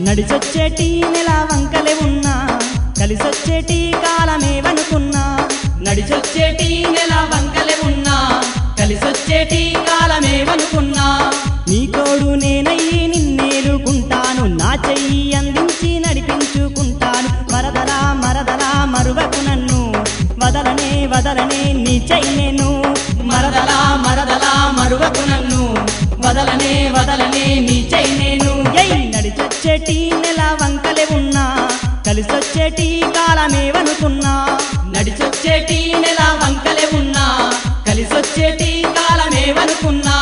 నడిచొచ్చేటి నెల వంకలే ఉన్నా కలిసొచ్చేటి కాలమేవనుకున్నా నడిచొచ్చేటి నెల వంకలే ఉన్నా కలిసొచ్చేటి కాలమేవనుకున్నా నీ తోడు నేనయ్యి నిన్నేలుకుంటాను నా చెయ్యి అందించి నడిపించుకుంటాను మరదలా మరదలా మరువకు నన్ను వదలనే వదలనే నీ చెయ్యను మరదలా మరదలా మరువకు నన్ను వదలనే వదలనే నీ నేను ఎయ్ నడిచొచ్చేటి నెల వంకలే ఉన్నా కలిసొచ్చేటి కాలమేవనుకున్నా నడిచొచ్చేటి నెల వంకలే ఉన్నా కలిసొచ్చేటి కాలమేవనుకున్నా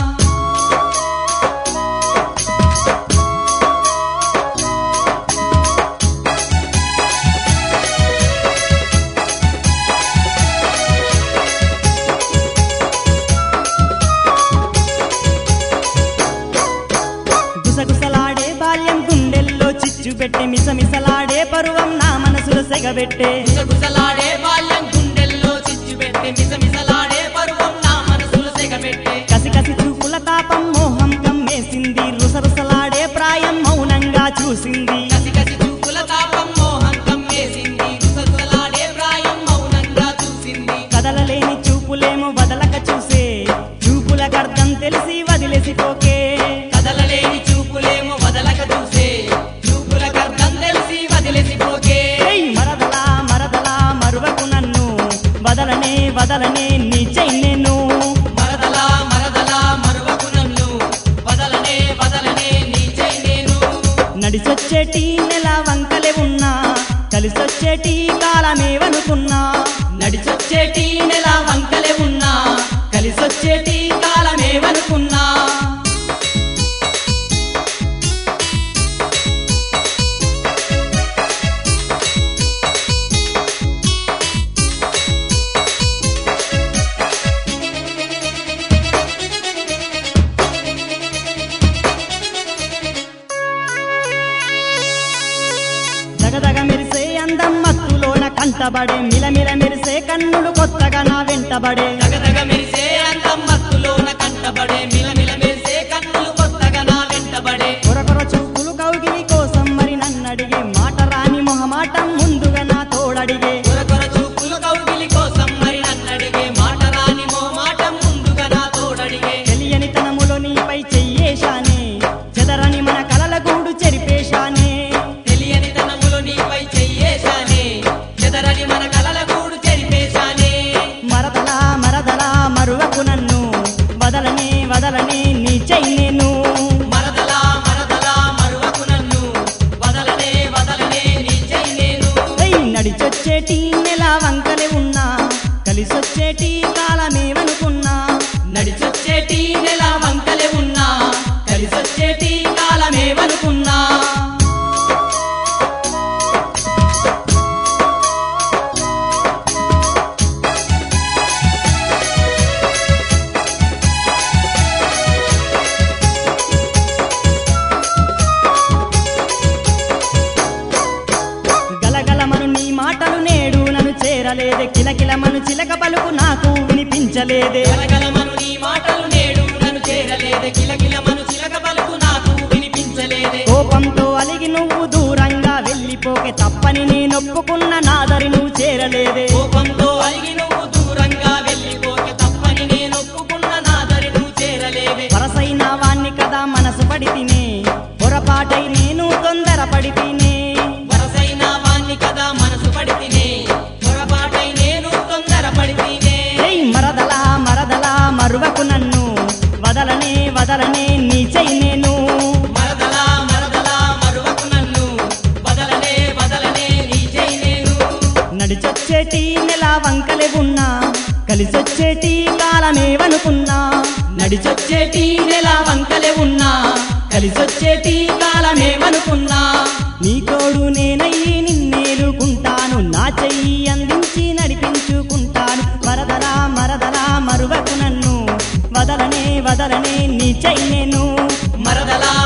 గుసగుసలాడే బాల్యం గుండెల్లో చిచ్చు పెట్టే మిసమిసలాడే పరువం నా మనసులో సెగబెట్టే గుసగుసలాడే బాల్యం గుండెల్లో చిచ్చు పెట్టి మిసమిసలాడే పరువం నా మనసులు సెగబెట్టే కసి కసి చూపుల తాపం మోహం కమ్మేసింది రుసరుసలాడే ప్రాయం మౌనంగా చూసింది కసి కసి చూపుల తాపం మోహం కమ్మేసింది గుసగుసలాడే ప్రాయం మౌనంగా చూసింది కదలలేని చూపులేమో వదలక చూసే చూపులకర్థం తెలిసి వదిలేసిపోకే కదలలేని చూపులేమో వదలక చూసే చూపులకర్థం తెలిసి వదిలేసిపోకే ఏయ్ మరదలా మరదలా మరువకు నన్ను వదలనే వదలనే నీ చెయ్యను మరదలా మరదలా మరువకు నన్ను వదలనే వదలనే నీ నేను నడిచొచ్చేటి నెల వంకలే ఉన్నా కలిసొచ్చేటి కాలమేవనుకున్నా నడిచొచ్చేటి నెల వంకలే ఉన్నా కలిసొచ్చేటి కాలమేవనుకున్నా దగదగ మెరిసే అందం మత్తులోన కంటబడే మిలమిల మెరిసే కన్నులు కొత్తగా నా వెంటబడే దగదగ మెరిసే అందం మత్తులోన కంటబడే మిలమిల మెరిసే కన్నులు కొత్తగా నా వెంటబడే కొరకొర చూపులు కౌగిలి కోసం మరి నన్నడిగే మాట రాని మొహమాటం ముందుగా నా తోడడిగే కొరకొర చూపులు కౌగిలి కోసం మరి నన్నడిగే మాట రాని మో మాట ముందుగా నా తోడడిగే తెలియని తనములో నీపై చెయ్యేశానే చెదరని మన కలల గూడు చెరిపేశానే తెలియని తనములో నీపై చెయ్యేశానే చెదరని మన కలల గూడు చెరిపేశానే మరదలా మరదలా మరువకు నన్ను వదలనే వదలనే నీ చెయ్యను మరదలా మరదలా మరువకు నన్ను వదలనే వదలనే నీ నేను ఏయ్ నడిచొచ్చేటి నెల వంకలే ఉన్నా కలిసొచ్చేటి కాలమేవనుకున్నా నడిచొచ్చేటి నెల వంకలే ఉన్నా కలిసొచ్చేటి కాలమేవనుకున్నా గలగలమను నీ మాటలు నేడు నన్ను చేరలేదే కిలకిలమను చిలక పలుకు నాకు వినిపించలేదే కలగలమను నీ మాటలు నేడు నన్ను చేరలేదే కిలకిలమను చిలక పలుకు నాకు వినిపించలేదే కోపంతో అలిగి నువ్వు దూరంగా వెళ్ళిపోకే తప్పని నేనొప్పుకున్న నాదరి నువ్వు చేరలేదే కోపంతో అలిగి నువ్వు దూరంగా వెళ్ళిపోక తప్పని నేను ఒప్పుకున్న నాదరి నువ్వు చేరలేవే వరసైన వాణ్ణి కదా మనసు పడి తినే పొరపాటై నేను తొందరపడి తినే వరసైన వాణ్ణి కదా మనసు పడితినే పొరపాటై నేను తొందరపడితినే ఏయ్ మరదలా మరదలా మరువకు నన్ను వదలనే వదలనే నీ చెయ్యను మరదలా మరదలా మరువకు నన్ను వదలనే వదలనే నీ నేను నడిచొచ్చేటి నెల వంకలే ఉన్నా కలిసొచ్చేటి కాలమేవనుకున్నా నడిచొచ్చేటి నెల వంకలే ఉన్నా కలిసొచ్చేటి కాలమేమనుకున్నా నీ తోడు నేనయ్యి నిన్నేలుకుంటాను నా చెయ్యి అందించి నడిపించుకుంటాను మరదలా మరదలా మరువకు నన్ను వదలనే వదలనే నీ చెయ్యను మరదలా